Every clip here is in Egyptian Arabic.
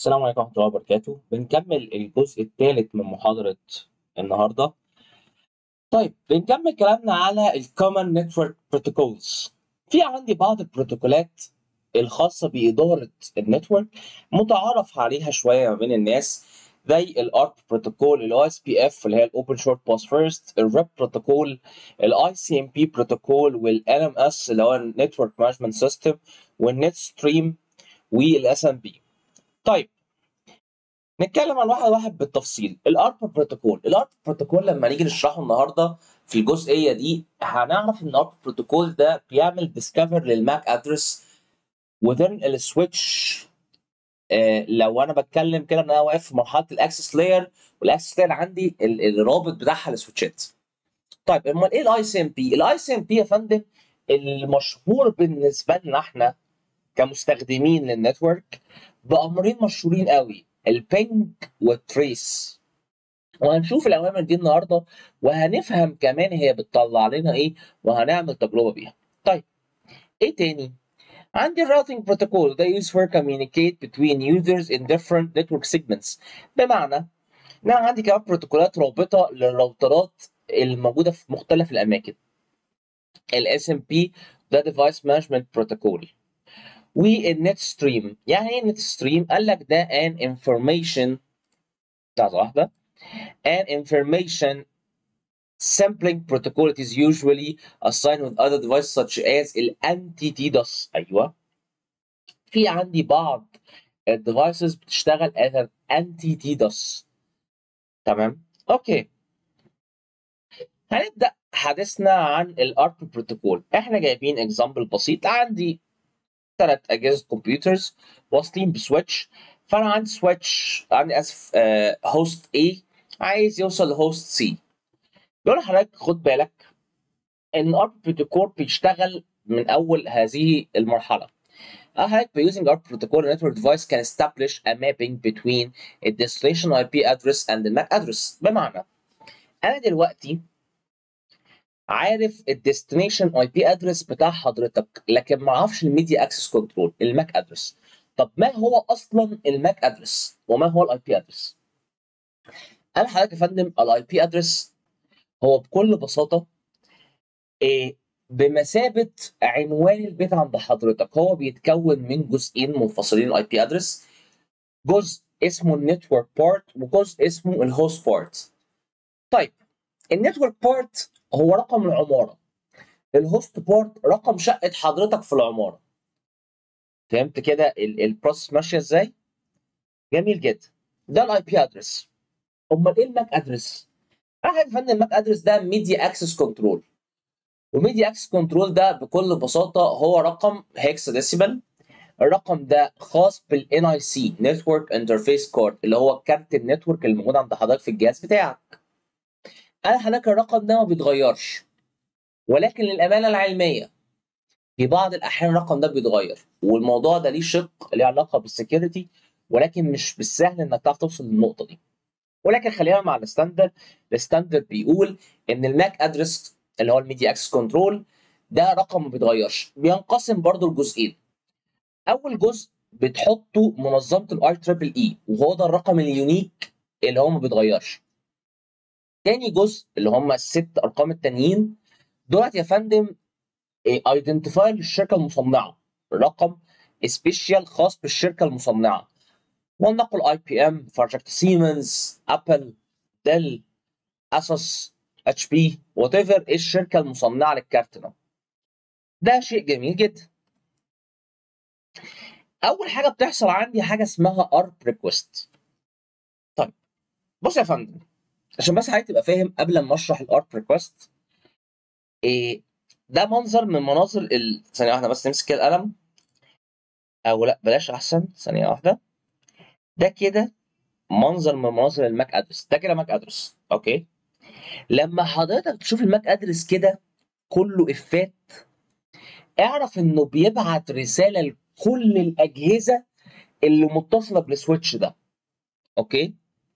السلام عليكم ورحمة الله وبركاته بنكمل الجزء الثالث من محاضرة النهاردة طيب بنكمل كلامنا على ال Common Network Protocols في عندي بعض البروتوكولات الخاصة بإدارة النتورك متعارف عليها شوية ما بين الناس زي ال ARP بروتوكول ال OSPF اللي هي ال Open Short Pass First ال REP بروتوكول ال ICMP بروتوكول وال LMS اللي هو ال Network Management System والنت ستريم وال SMP طيب نتكلم عن واحد واحد بالتفصيل الارب بروتوكول الارب بروتوكول لما نيجي نشرحه النهارده في الجزئيه دي هنعرف ان الارب بروتوكول ده بيعمل ديسكفر للماك ادرس within السويتش آه لو انا بتكلم كده ان انا واقف في مرحله الاكسس لاير والاكسس لاير عندي ال- الرابط بتاعها للسويتشات طيب امال ايه الاي سي ام بي الاي سي ام بي يا فندم المشهور بالنسبه لنا احنا كمستخدمين للنتورك بامرين مشهورين قوي البينج والتريس وهنشوف الاوامر دي النهارده وهنفهم كمان هي بتطلع لنا ايه وهنعمل تجربه بيها طيب ايه تاني عندي الراوتنج بروتوكول ده used for communicate between users in different network segments بمعنى ان انا عندي كمان بروتوكولات رابطه للراوترات الموجوده في مختلف الاماكن الاس ام بي ده ديفايس مانجمنت بروتوكول والنت ستريم يعني ايه النت ستريم قال لك ده an information لحظه واحده an information sampling protocol it is usually assigned with other devices such as ال anti-DDoS ايوه في عندي بعض الديفايسز بتشتغل as an anti-DDoS تمام اوكي هنبدا حديثنا عن الارب بروتوكول احنا جايبين اكزامبل بسيط عندي ثلاث اجهزه كمبيوترز واصلين بسويتش فانا عندي سويتش عندي اسف هوست A عايز يوصل لهوست سي بيقول لحضرتك خد بالك ان الارب بروتوكول بيشتغل من اول هذه المرحله حضرتك by using our protocol a network device can establish a mapping between a destination IP address and the MAC address بمعنى انا دلوقتي عارف الديستنيشن اي بي ادرس بتاع حضرتك لكن ما اعرفش الميديا اكسس كنترول الماك ادرس طب ما هو اصلا الماك ادرس وما هو الاي بي ادرس انا حضرتك يا فندم الاي بي ادرس هو بكل بساطه إيه بمثابه عنوان البيت عند حضرتك هو بيتكون من جزئين منفصلين الاي بي ادرس جزء اسمه النتورك بارت وجزء اسمه الهوست بارت طيب النتورك بارت هو رقم العماره الهوست بارت رقم شقه حضرتك في العماره فهمت كده البروسيس ماشيه ازاي جميل جدا ده الاي بي ادرس امال ايه الماك ادرس انا يا فندم الماك ادرس ده ميديا اكسس كنترول وميديا اكسس كنترول ده بكل بساطه هو رقم هيكسا ديسيبل الرقم ده خاص بالان اي سي نتورك انترفيس كارد اللي هو كارت النتورك اللي موجود عند حضرتك في الجهاز بتاعك انا حضرتك الرقم ده ما بيتغيرش ولكن للامانه العلميه في بعض الاحيان الرقم ده بيتغير والموضوع ده ليه شق ليه علاقه بالسكيورتي ولكن مش بالسهل انك تعرف توصل للنقطه دي ولكن خلينا مع الستاندرد الستاندرد بيقول ان الماك ادرس اللي هو الميديا اكسس كنترول ده رقم ما بيتغيرش بينقسم برضو لجزئين اول جزء بتحطه منظمه الاي تريبل اي وهو ده الرقم اليونيك اللي هو ما بيتغيرش تاني جزء اللي هم الست ارقام التانيين دولت يا فندم ايدنتيفاير للشركه المصنعه رقم سبيشال خاص بالشركه المصنعه ولنقل اي بي ام بروجكت سيمنز ابل ديل اسوس اتش بي وات ايفر ايه الشركه المصنعه للكارت ده ده شيء جميل جدا اول حاجه بتحصل عندي حاجه اسمها ارب ريكوست طيب بص يا فندم عشان بس حضرتك تبقى فاهم قبل ما اشرح الارب ريكوست إيه ده منظر من مناظر ال... ثانيه واحده بس نمسك كده القلم او لا بلاش احسن ثانيه واحده ده كده منظر من مناظر الماك ادرس ده كده ماك ادرس اوكي لما حضرتك تشوف الماك ادرس كده كله افات اعرف انه بيبعت رساله لكل الاجهزه اللي متصله بالسويتش ده اوكي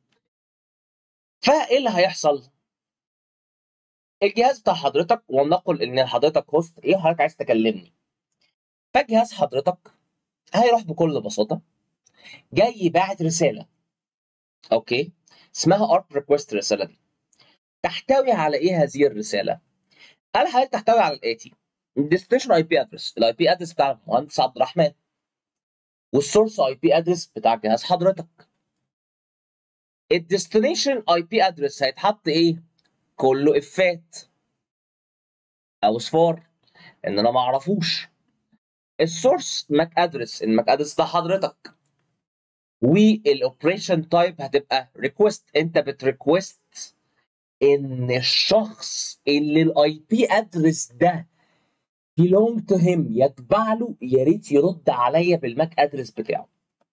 فايه اللي هيحصل الجهاز بتاع حضرتك ولنقل ان حضرتك هوست ايه حضرتك عايز تكلمني فجهاز حضرتك هيروح بكل بساطه جاي باعت رساله اوكي اسمها ارب ريكوست الرساله دي تحتوي على ايه هذه الرساله؟ قال حضرتك تحتوي على الاتي الديستنيشن اي بي ادرس الاي بي ادرس بتاع المهندس عبد الرحمن والسورس اي بي ادرس بتاع جهاز حضرتك الديستنيشن اي بي ادرس هيتحط ايه؟ كله افات او صفار ان انا ما اعرفوش السورس ماك ادرس الماك ادرس بتاع حضرتك والاوبريشن تايب هتبقى ريكوست انت بتريكوست ان الشخص اللي الاي بي ادرس ده belong to him يتبع له يا ريت يرد عليا بالماك ادرس بتاعه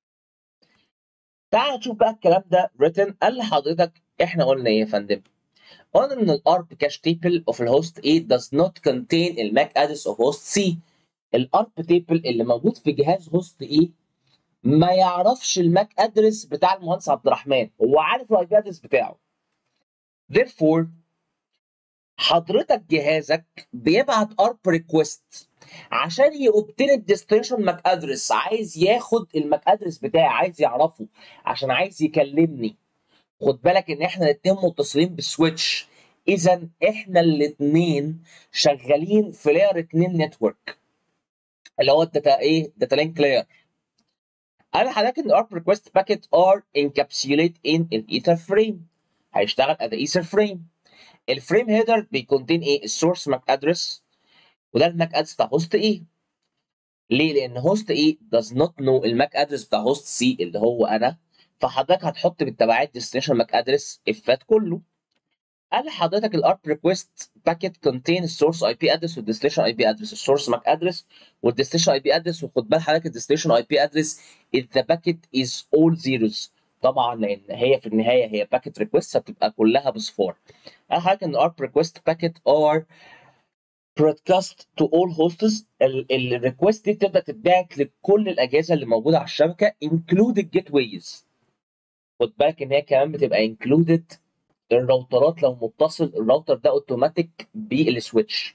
تعال نشوف بقى الكلام ده written قال لحضرتك احنا قلنا ايه يا فندم قلنا ان الارب كاش تيبل اوف الهوست A does not contain الماك ادرس اوف هوست C الارب تيبل اللي موجود في جهاز هوست A ما يعرفش الماك ادرس بتاع المهندس عبد الرحمن هو عارف الاي بي ادرس بتاعه therefore حضرتك جهازك بيبعت ارب ريكوست عشان يوبتين الديستنيشن ماك ادرس عايز ياخد الماك ادرس بتاعي عايز يعرفه عشان عايز يكلمني خد بالك ان احنا الاتنين متصلين بالسويتش اذا احنا الاتنين شغالين في لاير 2 نتورك اللي هو الداتا ايه داتا لينك لاير قال لحضرتك ان ارب ريكوست باكيت ار انكابسوليت ان الايثر فريم هيشتغل اد ايثر فريم الفريم هيدر بيكونتين ايه السورس ماك ادرس وده الماك ادرس بتاع هوست ايه ليه لان هوست ايه does not know الماك ادرس بتاع هوست سي اللي هو انا فحضرتك هتحط بالتبعات ديستنيشن ماك ادرس افات كله قال لحضرتك الارب ريكوست باكيت كونتين السورس اي بي ادرس والديستنيشن اي بي ادرس السورس ماك ادرس والديستنيشن اي بي ادرس وخد بال حضرتك الديستنيشن اي بي ادرس if the packet is all zeros طبعا لان هي في النهايه هي باكيت ريكوست هتبقى كلها بصفار قال لحضرتك ان ارب ريكوست باكيت ار broadcast to all hosts الريكوست دي بتبدا تتبعت لكل الاجهزه اللي موجوده على الشبكه including gateways خد بالك ان هي كمان بتبقى included الراوترات لو متصل الراوتر ده اوتوماتيك بالسويتش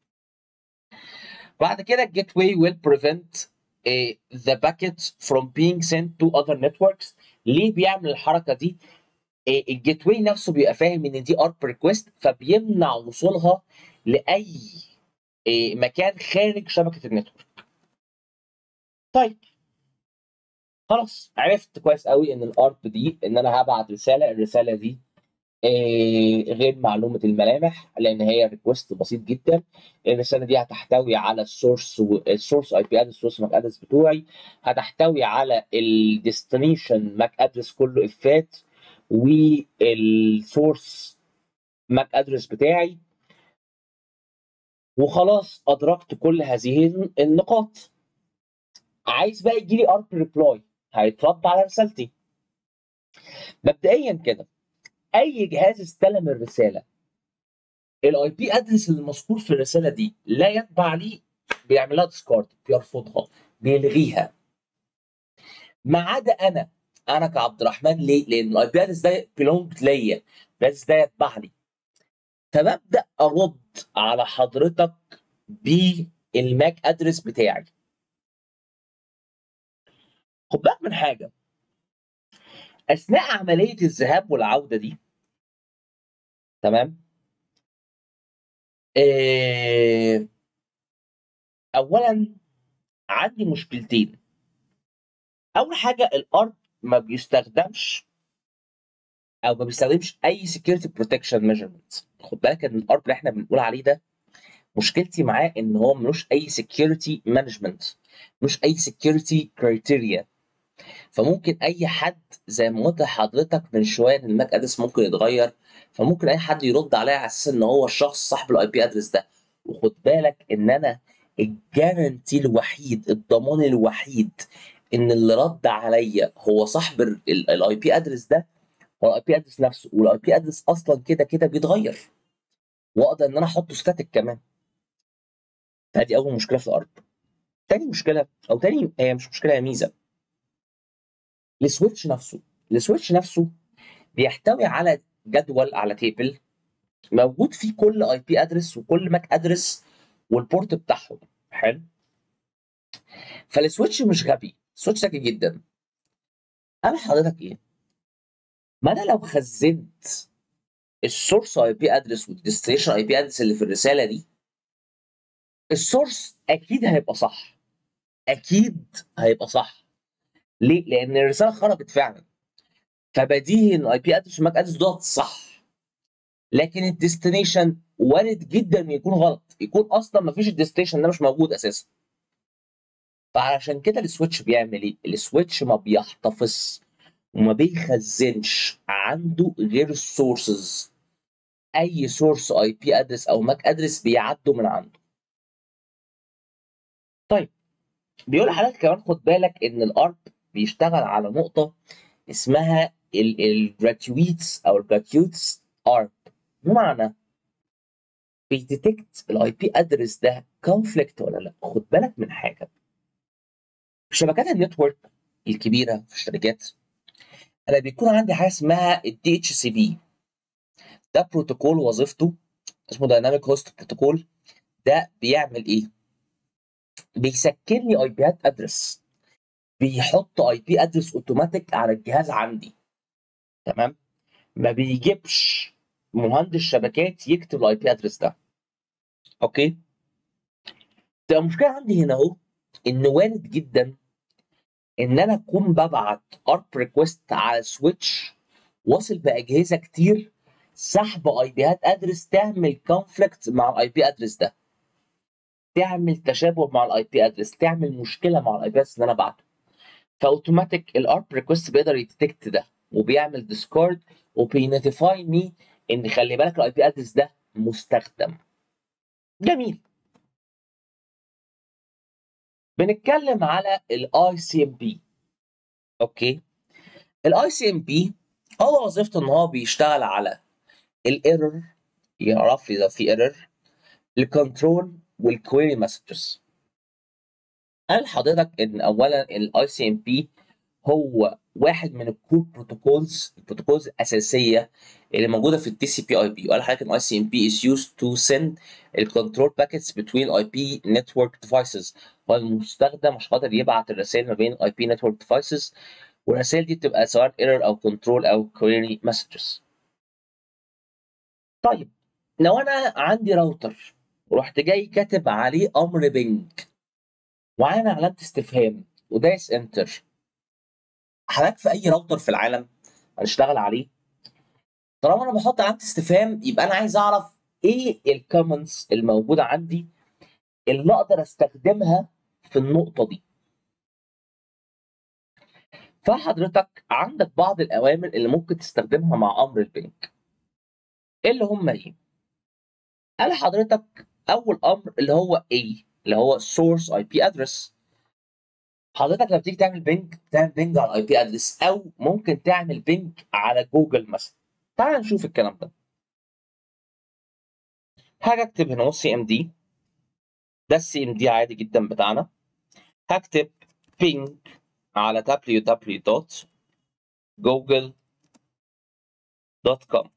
بعد كده الجيت واي will prevent uh, the packets from being sent to other networks ليه بيعمل الحركه دي uh, الجيت واي نفسه بيبقى فاهم ان دي ارب ريكوست فبيمنع وصولها لاي uh, مكان خارج شبكه النتورك طيب خلاص عرفت كويس قوي ان الارب دي ان انا هبعت رساله الرساله دي غير معلومه الملامح لان هي ريكوست بسيط جدا الرساله دي هتحتوي على السورس السورس اي بي ادرس السورس ماك ادرس بتوعي هتحتوي على الديستنيشن ماك ادرس كله افات والسورس ماك ادرس بتاعي وخلاص ادركت كل هذه النقاط عايز بقى يجي لي ارب ريبلاي هيترد على رسالتي مبدئيا كده اي جهاز استلم الرساله الاي بي ادرس اللي مذكور في الرساله دي لا يتبع ليه بيعملها ديسكارد بيرفضها بيلغيها ما عدا انا انا كعبد الرحمن ليه؟ لان الاي بي ادرس ده بيلونج ليا الادرس ده يتبع لي فببدا ارد على حضرتك بالماك ادرس بتاعي خد بالك من حاجه اثناء عمليه الذهاب والعوده دي تمام إيه اولا عندي مشكلتين اول حاجه الارب ما بيستخدمش او ما بيستخدمش اي security protection measurement خد بالك ان الارب اللي احنا بنقول عليه ده مشكلتي معاه ان هو ملوش اي security management ملوش اي security criteria فممكن اي حد زي ما قلت لحضرتك من شويه ان الماك ادرس ممكن يتغير فممكن اي حد يرد عليا على اساس ان هو الشخص صاحب الاي بي ادرس ده وخد بالك ان انا الجارنتي الوحيد الضمان الوحيد ان اللي رد عليا هو صاحب الاي بي ادرس ده هو الاي بي ادرس نفسه والاي بي ادرس اصلا كده كده بيتغير واقدر ان انا احطه ستاتيك كمان فدي اول مشكله في الارب تاني مشكله او تاني هي مش مشكله هي ميزه السويتش نفسه السويتش نفسه بيحتوي على جدول على تيبل موجود فيه كل اي بي ادرس وكل ماك ادرس والبورت بتاعهم حلو فالسويتش مش غبي السويتش ذكي جدا قال حضرتك ايه؟ ما انا لو خزنت السورس اي بي ادرس والديستنيشن اي بي ادرس اللي في الرساله دي السورس اكيد هيبقى صح اكيد هيبقى صح ليه؟ لان الرساله خرجت فعلا فبديهي ان الاي بي ادرس والماك ادرس دوت صح لكن الديستنيشن وارد جدا يكون غلط يكون اصلا ما فيش الديستنيشن ده مش موجود اساسا فعشان كده السويتش بيعمل ايه؟ السويتش ما بيحتفظ وما بيخزنش عنده غير السورسز اي سورس اي بي ادرس او ماك ادرس بيعدوا من عنده طيب بيقول لحضرتك كمان خد بالك ان الارب بيشتغل على نقطه اسمها الجراتيويتس او الجراتيوتس ارب بمعنى بيديتكت الاي بي ادرس ده كونفليكت ولا لا خد بالك من حاجه في شبكات النتورك الكبيره في الشركات انا بيكون عندي حاجه اسمها الدي اتش سي بي ده بروتوكول وظيفته اسمه دايناميك هوست بروتوكول ده بيعمل ايه بيسكن لي اي بيات ادرس بيحط اي بي ادرس اوتوماتيك على الجهاز عندي تمام ما بيجيبش مهندس شبكات يكتب الاي بي ادرس ده اوكي تبقى المشكله عندي هنا اهو ان وارد جدا ان انا اكون ببعت ارب ريكوست على سويتش واصل باجهزه كتير سحب اي بيات ادرس تعمل كونفليكت مع الاي بي ادرس ده تعمل تشابه مع الاي بي ادرس تعمل مشكله مع الاي بي ادرس اللي انا بعته فاوتوماتيك الارب ريكوست بيقدر يديتكت ده وبيعمل ديسكارد وبينوتيفاي مي ان خلي بالك الاي بي ادرس ده مستخدم جميل بنتكلم على الاي سي ام بي اوكي الاي سي ام بي هو وظيفته ان هو بيشتغل على الايرور يعرف لي لو في ايرور الكنترول والكويري مسجز قال لحضرتك ان اولا الاي سي ام بي هو واحد من الكور بروتوكولز البروتوكولز الاساسيه اللي موجوده في التي سي بي اي بي وقال لحضرتك ان اي سي ام بي is used to send الكنترول باكيتس between IP network devices هو المستخدم عشان خاطر يبعت الرسائل ما بين اي بي نتورك ديفايسز والرسائل دي بتبقى سواء ايرور او كنترول او كويري مسجز طيب لو انا عندي راوتر ورحت جاي كاتب عليه امر بينج وعامل علامه استفهام ودايس انتر حضرتك في اي راوتر في العالم هنشتغل عليه طالما انا بحط علامه استفهام يبقى انا عايز اعرف ايه الكومنتس الموجوده عندي اللي اقدر استخدمها في النقطه دي فحضرتك عندك بعض الاوامر اللي ممكن تستخدمها مع امر البنك اللي هم ايه قال حضرتك اول امر اللي هو ايه اللي هو source IP address حضرتك لما تيجي تعمل بينج تعمل بينج على الاي بي ادرس او ممكن تعمل بينج على جوجل مثلا تعال نشوف الكلام ده هاجي اكتب هنا سي ام دي ده السي ام دي عادي جدا بتاعنا هكتب بينج على www.google.com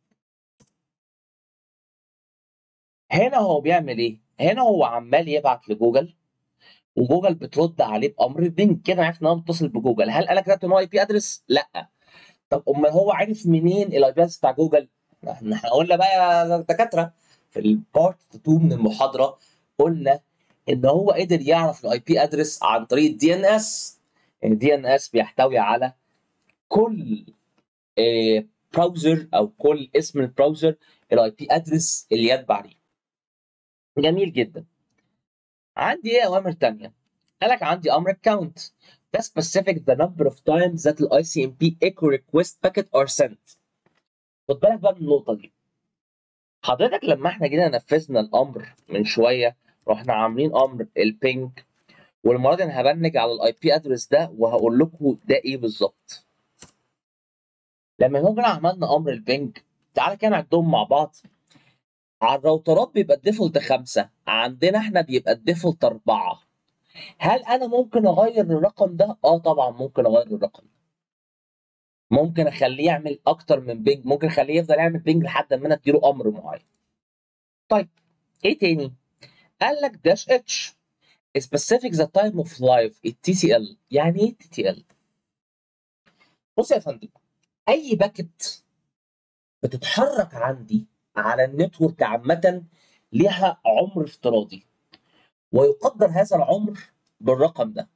هنا هو بيعمل ايه؟ هنا هو عمال يبعت لجوجل وجوجل بترد عليه بامر بينج كده عرفت ان هو متصل بجوجل هل قال كتبت ان هو اي بي ادرس؟ لا طب امال هو عارف منين الاي بي ادرس بتاع جوجل؟ احنا قلنا بقى يا دكاتره في البارت 2 من المحاضره قلنا ان هو قدر يعرف الاي بي ادرس عن طريق الدي ان اس الدي ان اس بيحتوي على كل براوزر او كل اسم البراوزر الاي بي ادرس اللي يتبع ليه جميل جدا عندي ايه اوامر تانية قال لك عندي امر count ده specific the number of times that the ICMP echo request packet are sent خد بالك بقى من النقطة دي حضرتك لما احنا جينا نفذنا الامر من شوية رحنا عاملين امر البينج والمرة دي انا هبنج على الاي بي ادرس ده وهقول لكم ده ايه بالظبط لما هو جينا عملنا امر البينج تعالى كده نعدهم مع بعض على الراوترات بيبقى الديفولت خمسة عندنا احنا بيبقى الديفولت أربعة هل أنا ممكن أغير الرقم ده؟ آه طبعا ممكن أغير الرقم ده ممكن أخليه يعمل أكتر من بينج ممكن أخليه يفضل يعمل بينج لحد ما أنا أديله أمر معين طيب إيه تاني؟ قال لك داش اتش specific the time of life التي سي ال يعني إيه تي تي ال؟ بص يا فندم اي باكت بتتحرك عندي على النتورك عامه ليها عمر افتراضي ويقدر هذا العمر بالرقم ده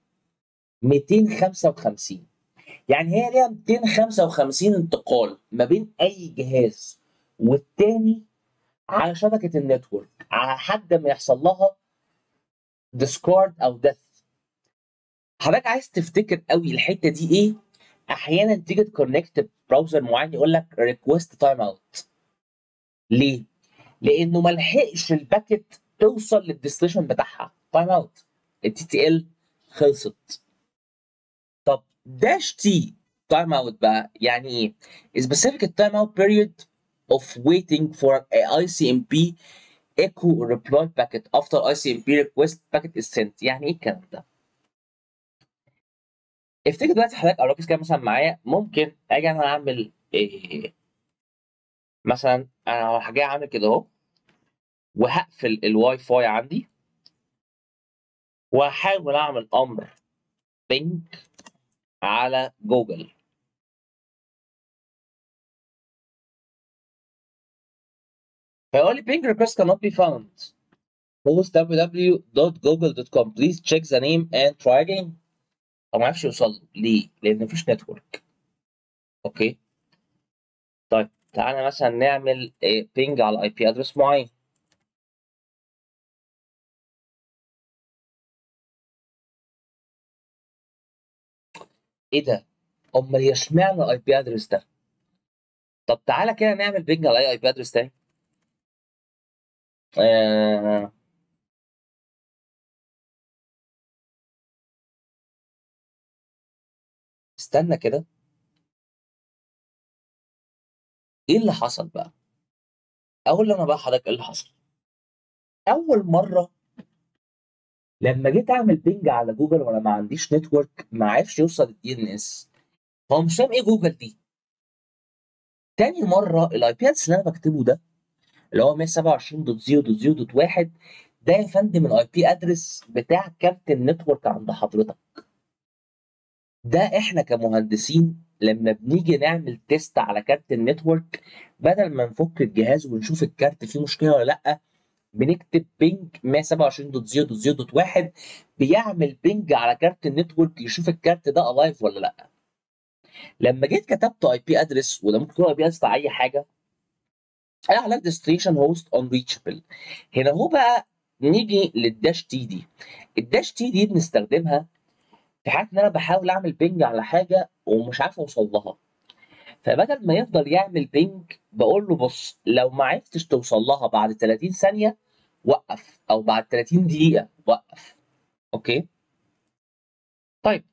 255 يعني هي ليها 255 انتقال ما بين اي جهاز والتاني على شبكه النتورك على حد ما يحصل لها ديسكارد او ديث حضرتك عايز تفتكر قوي الحته دي ايه احيانا تيجي تكونكت براوزر معين يقول لك ريكوست تايم اوت ليه لانه ما لحقش الباكت توصل للديستنيشن بتاعها تايم اوت التي تي ال خلصت طب داش تي تايم اوت بقى يعني ايه specific time out period of waiting for a ICMP echo reply packet after ICMP request packet is sent يعني ايه الكلام ده افتكر دلوقتي حضرتك او ركز كده مثلا معايا ممكن اجي انا اعمل إيه مثلا انا جاي اعمل كده اهو وهقفل الواي فاي عندي وهحاول اعمل امر بينج على جوجل فيقول لي ping request cannot be found host www.google.com please check the name and try again هو ما عرفش يوصل له ليه؟ لأن مفيش نتورك اوكي طيب تعالى مثلا نعمل بينج على اي بي ادرس معين ايه ده؟ امال هي اشمعنى الاي بي ادرس ده؟ طب تعالى كده نعمل بينج على اي اي بي ادرس تاني آه... استنى كده ايه اللي حصل بقى؟ اقول انا بقى حضرتك ايه اللي حصل؟ اول مره لما جيت اعمل بينج على جوجل وانا ما عنديش نتورك ما عرفش يوصل الدي ان اس هو مش فاهم ايه جوجل دي تاني مره الاي بي ادرس اللي انا بكتبه ده اللي هو 127.0.0.1 ده يا فندم الاي بي ادرس بتاع كارت النتورك عند حضرتك ده احنا كمهندسين لما بنيجي نعمل تيست على كارت النتورك بدل ما نفك الجهاز ونشوف الكارت فيه مشكله ولا لا بنكتب بينج 127.0.0.1 بيعمل بينج على كارت النتورك يشوف الكارت ده الايف ولا لا لما جيت كتبت اي بي ادرس وده ممكن يكون اي بي ادرس بتاع اي حاجه قال لك ديستريشن هوست اون ريتشبل هنا هو بقى نيجي للداش تي دي الداش تي دي بنستخدمها في حاله ان انا بحاول اعمل بينج على حاجه ومش عارف اوصل لها فبدل ما يفضل يعمل بينج بقول له بص لو ما عرفتش توصل لها بعد 30 ثانيه وقف او بعد 30 دقيقه وقف اوكي طيب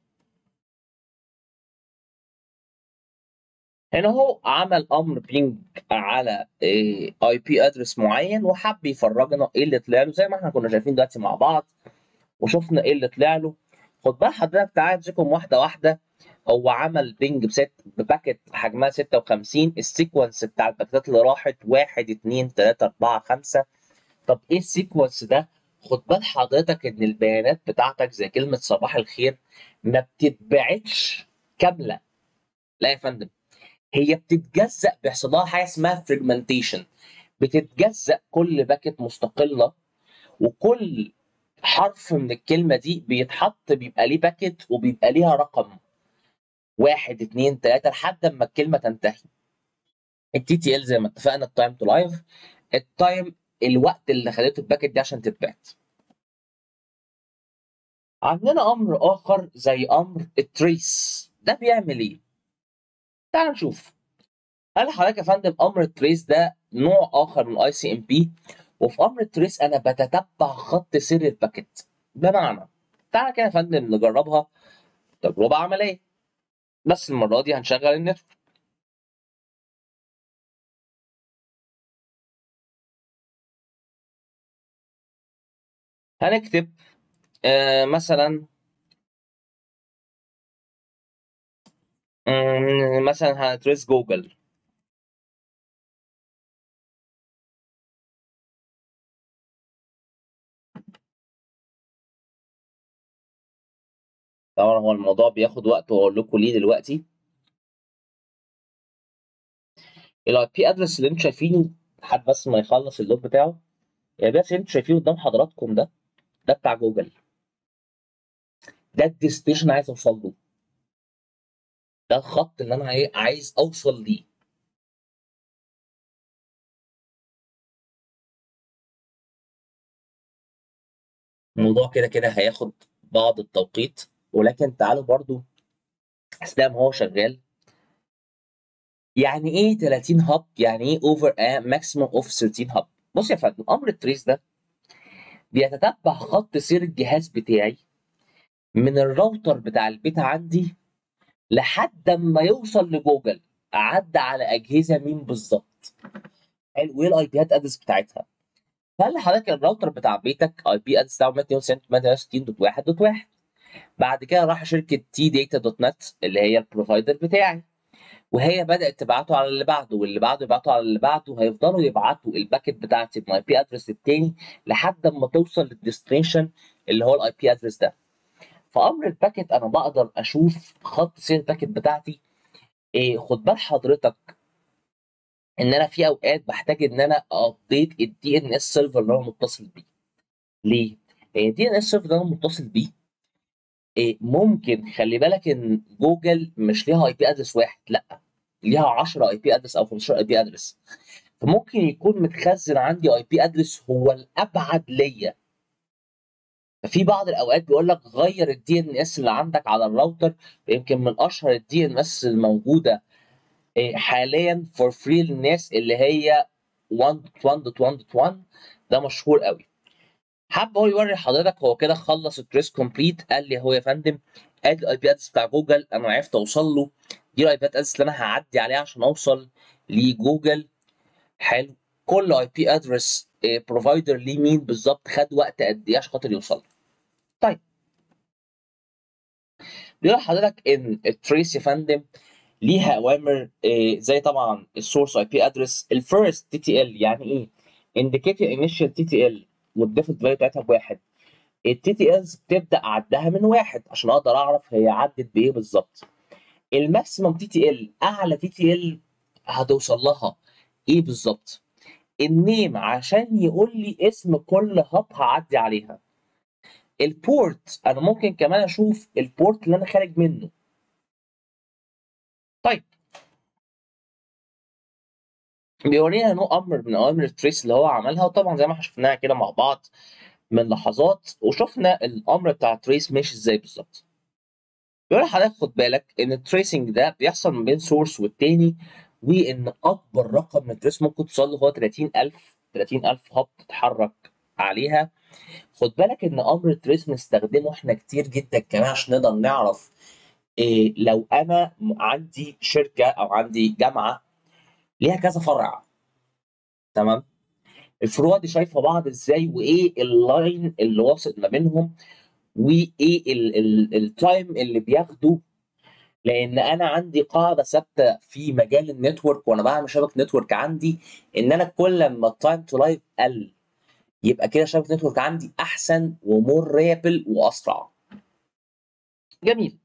هنا هو عمل امر بينج على اي بي ادرس معين وحب يفرجنا ايه اللي طلع له زي ما احنا كنا شايفين دلوقتي مع بعض وشفنا ايه اللي طلع له خد بال حضرتك تعالى امسكهم واحده واحده هو عمل بينج بست بباكت حجمها 56 السيكونس بتاع الباكتات اللي راحت 1 2 3 4 5 طب ايه السيكونس ده؟ خد بال حضرتك ان البيانات بتاعتك زي كلمه صباح الخير ما بتتبعتش كامله لا يا فندم هي بتتجزأ بيحصل لها حاجه اسمها فريجمنتيشن بتتجزأ كل باكت مستقله وكل حرف من الكلمه دي بيتحط بيبقى ليه باكت وبيبقى ليها رقم واحد اتنين تلاته لحد ما الكلمه تنتهي التي تي ال زي ما اتفقنا التايم تو لايف التايم الوقت اللي خدته الباكت دي عشان تتبعت عندنا امر اخر زي امر التريس ده بيعمل ايه تعال نشوف قال لحضرتك يا فندم امر التريس ده نوع اخر من الاي سي ام بي وفي امر التريس انا بتتبع خط سير الباكت بمعنى تعالى كده يا فندم نجربها تجربه عمليه بس المره دي هنشغل النتورك هنكتب آه مثلا آه مثلا هنتريس جوجل طبعا هو الموضوع بياخد وقت واقول لكم ليه دلوقتي الاي بي ادرس اللي انتم شايفينه لحد بس ما يخلص اللود بتاعه يا باشا اللي انتم شايفينه قدام حضراتكم ده ده بتاع جوجل ده الديستنيشن عايز اوصل له ده الخط اللي انا ايه عايز اوصل ليه الموضوع كده كده هياخد بعض التوقيت ولكن تعالوا برضو اثناء ما هو شغال يعني ايه 30 هاب يعني ايه اوفر ا ماكسيموم اوف 13 هاب بص يا فندم امر التريس ده بيتتبع خط سير الجهاز بتاعي من الراوتر بتاع البيت عندي لحد ما يوصل لجوجل عدى على اجهزه مين بالظبط حلو وايه الاي بيات ادرس بتاعتها هل حضرتك الراوتر بتاع بيتك اي بي ادرس بتاعه 162.1.1 بعد كده راح شركه تي داتا دوت نت اللي هي البروفايدر بتاعي وهي بدات تبعته على اللي بعده واللي بعده يبعته على اللي بعده هيفضلوا يبعتوا الباكت بتاعتي بالاي بي ادرس التاني لحد ما توصل للديستنيشن اللي هو الاي بي ادرس ده فامر الباكت انا بقدر اشوف خط سير الباكت بتاعتي إيه خد بال حضرتك ان انا في اوقات بحتاج ان انا ابديت الدي ان اس سيرفر اللي انا متصل بيه ليه؟ لان الدي ان اس سيرفر اللي انا متصل بيه إيه ممكن خلي بالك ان جوجل مش ليها اي بي ادرس واحد لا ليها 10 اي بي ادرس او 15 اي بي ادرس فممكن يكون متخزن عندي اي بي ادرس هو الابعد ليا ففي بعض الاوقات بيقول لك غير الدي ان اس اللي عندك على الراوتر يمكن من اشهر الدي ان اس الموجوده حاليا فور فري للناس اللي هي 1.1.1.1 ده مشهور قوي حب هو يوري حضرتك هو كده خلص التريس كومبليت قال لي هو يا فندم ادي الاي بي ادرس بتاع جوجل انا عرفت اوصل له دي الاي بي ادرس اللي انا هعدي عليها عشان اوصل لجوجل حلو كل اي بي ادرس بروفايدر ليه مين بالظبط خد وقت قد ايه عشان خاطر يوصل طيب بيقول لحضرتك ان التريس يا فندم ليها اوامر زي طبعا السورس اي بي ادرس الفيرست تي تي ال يعني ايه انديكيت انيشال تي تي ال والديفولت فاليو بتاعتها بواحد التي تي الز بتبدا عدها من واحد عشان اقدر اعرف هي عدت بايه بالظبط الماكسيمم تي تي ال اعلى تي تي ال هتوصل لها ايه بالظبط النيم عشان يقول لي اسم كل هاب هعدي عليها البورت انا ممكن كمان اشوف البورت اللي انا خارج منه طيب بيورينا نوع امر من اوامر التريس اللي هو عملها وطبعا زي ما احنا شفناها كده مع بعض من لحظات وشفنا الامر بتاع التريس ماشي ازاي بالظبط بيقول لحضرتك خد بالك ان التريسنج ده بيحصل ما بين سورس والتاني وان اكبر رقم من التريس ممكن توصل له هو 30000 30000 هاب تتحرك عليها خد بالك ان امر التريس بنستخدمه احنا كتير جدا كمان عشان نقدر نعرف إيه لو انا عندي شركه او عندي جامعه ليها كذا فرع تمام الفروع دي شايفه بعض ازاي وايه اللاين اللي واصل ما بينهم وايه التايم اللي بياخده لان انا عندي قاعده ثابته في مجال النتورك وانا بعمل شبكه نتورك عندي ان انا كل ما التايم تو لايف قل يبقى كده شبكه نتورك عندي احسن ومور ريبل واسرع جميل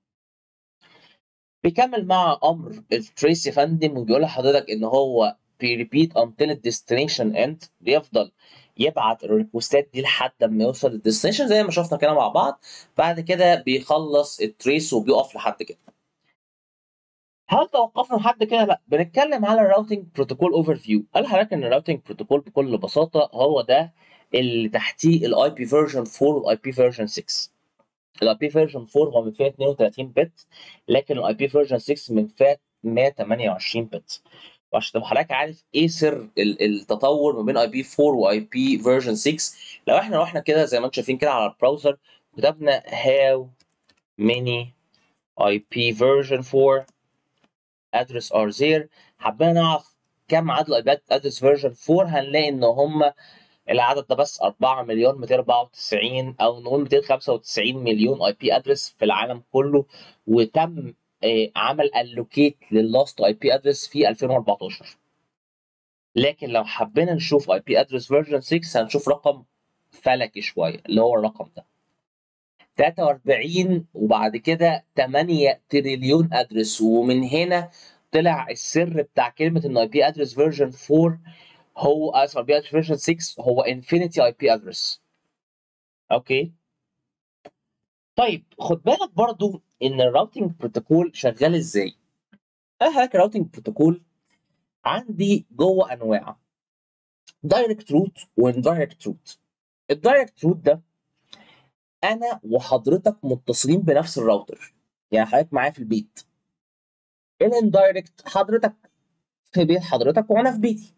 بيكمل مع امر التريس يا فندم وبيقول لحضرتك ان هو بيريبيت until الديستنيشن اند بيفضل يبعت الريكوستات دي لحد ما يوصل للديستنيشن زي ما شفنا كده مع بعض بعد كده بيخلص التريس وبيقف لحد كده هل توقفنا لحد كده؟ لا بنتكلم على الراوتنج بروتوكول اوفر فيو قال لحضرتك ان الراوتنج بروتوكول بكل بساطه هو ده اللي تحتيه الاي بي فيرجن 4 والاي بي فيرجن 6 الاي بي فيرجن 4 هو من فئه 32 بت لكن الاي بي فيرجن 6 من فئه 128 بت وعشان تبقى حضرتك عارف ايه سر التطور ما بين اي بي 4 واي بي فيرجن 6 لو احنا رحنا كده زي ما انتم شايفين كده على البراوزر كتبنا how many IP version 4 address are there حبينا نعرف كم عدد الايباد ادرس فيرجن 4 هنلاقي ان هم العدد ده بس 4 مليون 294 او نقول 295 مليون اي بي ادرس في العالم كله وتم عمل الوكيت لللاست اي بي ادرس في 2014 لكن لو حبينا نشوف اي بي ادرس فيرجن 6 هنشوف رقم فلكي شويه اللي هو الرقم ده 43 وبعد كده 8 تريليون ادرس ومن هنا طلع السر بتاع كلمه ان اي بي ادرس فيرجن 4 هو اسف اي بي ادرس فيرجن 6 هو انفينيتي اي بي ادرس اوكي طيب خد بالك برضو ان الراوتنج بروتوكول شغال ازاي انا حضرتك الراوتنج بروتوكول عندي جوه انواع دايركت روت واندايركت روت الدايركت روت ده انا وحضرتك متصلين بنفس الراوتر يعني حضرتك معايا في البيت الاندايركت حضرتك في بيت حضرتك وانا في بيتي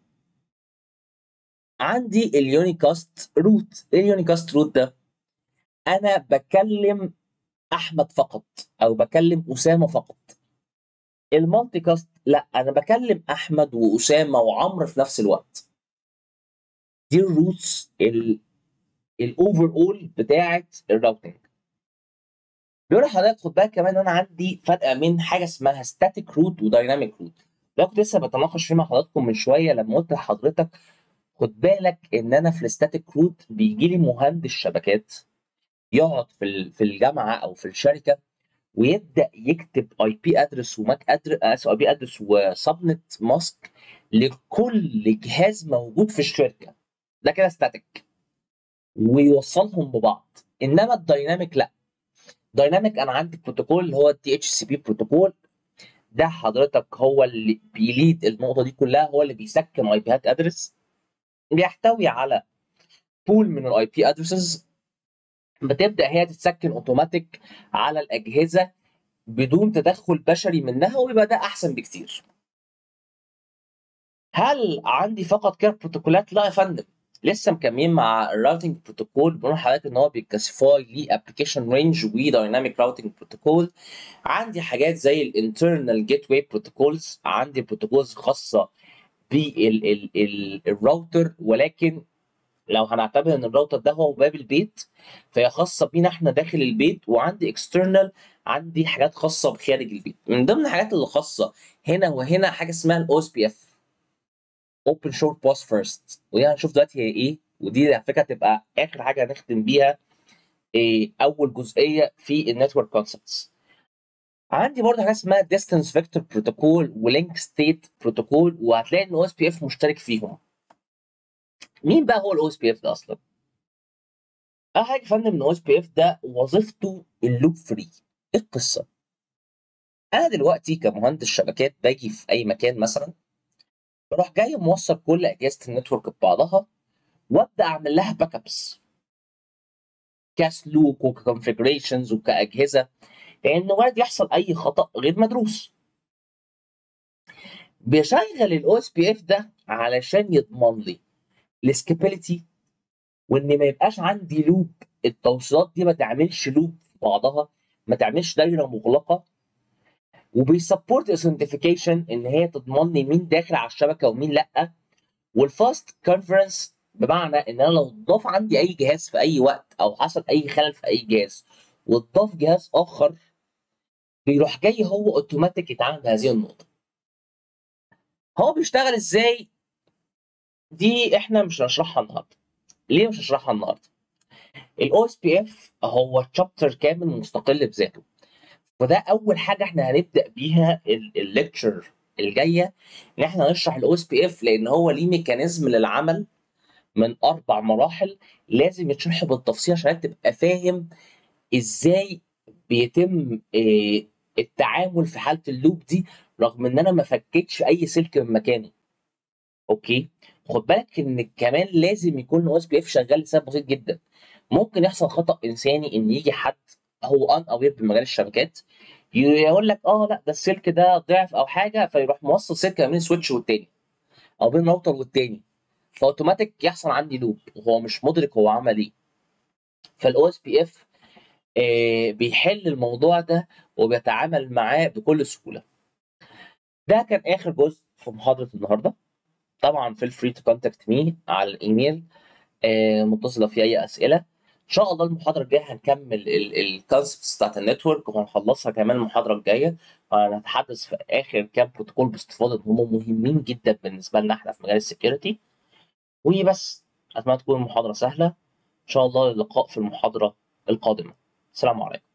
عندي اليونيكاست روت ايه اليونيكاست روت ده انا بكلم احمد فقط او بكلم اسامه فقط المالتي كاست لا انا بكلم احمد واسامه وعمرو في نفس الوقت دي الروتس الاوفر اول بتاعه الراوتنج بيقول لحضرتك خد بالك كمان انا عندي فرق من حاجه اسمها ستاتيك روت ودايناميك روت ده كنت لسه بتناقش فيه مع حضراتكم من شويه لما قلت لحضرتك خد بالك ان انا في الستاتيك روت بيجي لي مهندس شبكات يقعد في في الجامعه او في الشركه ويبدا يكتب اي بي ادرس وماك ادرس اي بي ادرس وسبنت ماسك لكل جهاز موجود في الشركه ده كده ستاتيك ويوصلهم ببعض انما الدايناميك لا دايناميك انا عندي بروتوكول اللي هو الدي اتش سي بي بروتوكول ده حضرتك هو اللي بيليد النقطه دي كلها هو اللي بيسكن اي بيات ادرس بيحتوي على بول من الاي بي ادرسز بتبدا هي تتسكن اوتوماتيك على الاجهزه بدون تدخل بشري منها ويبقى ده احسن بكتير. هل عندي فقط كده بروتوكولات؟ لا يا فندم لسه مكملين مع الراوتنج بروتوكول بنقول لحضرتك ان هو بيكلاسيفاي ليه ابلكيشن رينج ودايناميك راوتنج بروتوكول عندي حاجات زي الانترنال جيت واي بروتوكولز عندي بروتوكولز خاصه بالراوتر ولكن لو هنعتبر ان الراوتر ده هو باب البيت فهي خاصه بينا احنا داخل البيت وعندي اكسترنال عندي حاجات خاصه بخارج البيت من ضمن الحاجات اللي خاصه هنا وهنا حاجه اسمها الاو اس بي اف اوبن شورت باس فيرست ودي هنشوف دلوقتي هي ايه ودي على فكره تبقى اخر حاجه هنختم بيها إيه اول جزئيه في النتورك كونسبتس عندي برضه حاجه اسمها ديستانس فيكتور بروتوكول ولينك ستيت بروتوكول وهتلاقي ان او اس بي اف مشترك فيهم مين بقى هو الاو اس بي اف ده اصلا اول حاجه يا فندم ان الاو اس بي اف ده وظيفته اللوب فري ايه القصه انا دلوقتي كمهندس شبكات باجي في اي مكان مثلا بروح جاي موصل كل اجهزه النتورك ببعضها وابدا اعمل لها باك ابس كسلوك وكونفجريشنز وكاجهزه لان وارد يحصل اي خطا غير مدروس بيشغل الاو اس بي اف ده علشان يضمن لي السكيبيليتي وان ما يبقاش عندي لوب التوصيلات دي ما تعملش لوب في بعضها ما تعملش دايره مغلقه وبيسبورت اثنتيفيكيشن ان هي تضمن لي مين داخل على الشبكه ومين لا والفاست كونفرنس بمعنى ان انا لو اتضاف عندي اي جهاز في اي وقت او حصل اي خلل في اي جهاز واتضاف جهاز اخر بيروح جاي هو اوتوماتيك يتعامل بهذه النقطه هو بيشتغل ازاي دي احنا مش هنشرحها النهارده ليه مش هشرحها النهارده الاو اس بي اف هو تشابتر كامل مستقل بذاته وده اول حاجه احنا هنبدا بيها الليكتشر الجايه ان احنا نشرح الاو اس بي اف لان هو ليه ميكانيزم للعمل من اربع مراحل لازم يتشرح بالتفصيل عشان تبقى فاهم ازاي بيتم التعامل في حاله اللوب دي رغم ان انا ما فكيتش اي سلك من مكانه اوكي خد بالك ان كمان لازم يكون الاو اس بي اف شغال لسبب بسيط جدا ممكن يحصل خطا انساني ان يجي حد هو ان اوير بمجال الشبكات يقول لك اه لا ده السلك ده ضعف او حاجه فيروح موصل سلك بين سويتش والتاني او بين راوتر والتاني فاوتوماتيك يحصل عندي لوب وهو مش مدرك هو عمل ايه فالاو اس بي اف بيحل الموضوع ده وبيتعامل معاه بكل سهوله ده كان اخر جزء في محاضره النهارده طبعا فيل فري تو كونتاكت مي على الايميل آه متصله في اي اسئله ان شاء الله المحاضره الجايه هنكمل الكونسبتس بتاعت النتورك وهنخلصها كمان المحاضره الجايه وهنتحدث في اخر كام بروتوكول باستفاضه ان هم مهمين جدا بالنسبه لنا احنا في مجال السكيورتي وبس اتمنى تكون المحاضره سهله ان شاء الله اللقاء في المحاضره القادمه السلام عليكم